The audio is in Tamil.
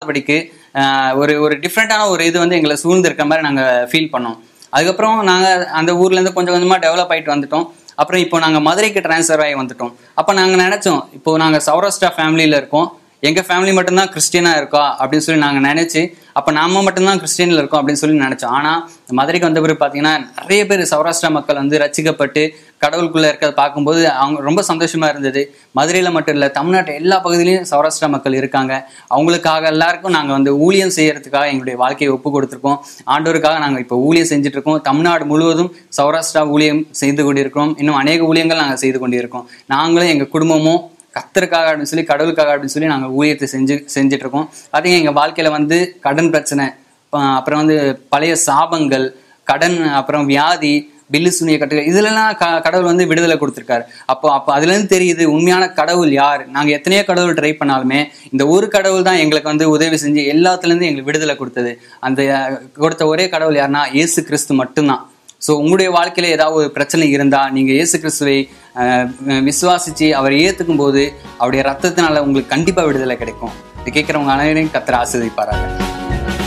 இல்லாதபடிக்கு ஆஹ், ஒரு ஒரு டிஃப்ரெண்ட்டான ஒரு இது வந்து எங்களை சூழ்ந்து இருக்க மாதிரி நாங்கள் ஃபீல் பண்ணோம் அதுக்கப்புறம் நாங்கள் அந்த ஊர்லேருந்து கொஞ்சம் கொஞ்சமாக டெவலப் ஆகிட்டு வந்துட்டோம் அப்புறம் இப்போ நாங்கள் மதுரைக்கு ட்ரான்ஸ்ஃபர் ஆகி வந்துட்டோம் அப்போ நாங்கள் நினச்சோம் இப்போ நாங்கள் சௌராஷ்டிரா ஃபேமிலியில் இருக்கோம் எங்கள் ஃபேமிலி மட்டும்தான் கிறிஸ்டியனாக இருக்கா அப்படின்னு சொல்லி நாங்கள் நினச்சி அப்போ நாம மட்டும்தான் கிறிஸ்டியனில் இருக்கோம் அப்படின்னு சொல்லி நினச்சோம் ஆனால் மதுரைக்கு வந்த பிறகு பார்த்தீங்கன்னா நிறைய பேர் சௌராஷ்டிரா மக்கள் வந்து ரசிக்கப்பட்டு கடவுளுக்குள்ளே இருக்கிறத பார்க்கும்போது அவங்க ரொம்ப சந்தோஷமா இருந்தது மதுரையில் மட்டும் இல்லை தமிழ்நாட்டு எல்லா பகுதியிலையும் சௌராஷ்டிரா மக்கள் இருக்காங்க அவங்களுக்காக எல்லாருக்கும் நாங்கள் வந்து ஊழியம் செய்யறதுக்காக எங்களுடைய வாழ்க்கையை ஒப்பு கொடுத்துருக்கோம் ஆண்டவருக்காக நாங்கள் இப்போ ஊழியம் செஞ்சுட்டு இருக்கோம் தமிழ்நாடு முழுவதும் சௌராஷ்டிரா ஊழியம் செய்து கொண்டிருக்கிறோம் இன்னும் அநேக ஊழியங்கள் நாங்கள் செய்து கொண்டிருக்கோம் நாங்களும் எங்கள் குடும்பமும் கத்தருக்காக அப்படின்னு சொல்லி கடவுளுக்காக அப்படின்னு சொல்லி நாங்கள் ஊழியத்தை செஞ்சு செஞ்சுட்டு இருக்கோம் பார்த்தீங்கன்னா எங்கள் வாழ்க்கையில் வந்து கடன் பிரச்சனை அஹ் அப்புறம் வந்து பழைய சாபங்கள் கடன் அப்புறம் வியாதி பில்லு சுனிய கட்டுகள் இதுலலாம் க கடவுள் வந்து விடுதலை கொடுத்துருக்காரு அப்போ அப்போ அதுலேருந்து தெரியுது உண்மையான கடவுள் யார் நாங்கள் எத்தனையோ கடவுள் ட்ரை பண்ணாலுமே இந்த ஒரு கடவுள் தான் எங்களுக்கு வந்து உதவி செஞ்சு எல்லாத்துலேருந்து எங்களுக்கு விடுதலை கொடுத்தது அந்த அஹ், கொடுத்த ஒரே கடவுள் யாருன்னா இயேசு கிறிஸ்து மட்டும்தான் ஸோ உங்களுடைய வாழ்க்கையில ஏதாவது ஒரு பிரச்சனை இருந்தா நீங்க இயேசு கிறிஸ்துவை அஹ், விசுவாசிச்சு அவரை ஏத்துக்கும் போது அவருடைய ரத்தத்தினால உங்களுக்கு கண்டிப்பா விடுதலை கிடைக்கும் இது கேட்கிறவங்க அனைவரையும் கத்திர ஆசிரியப்பாராங்க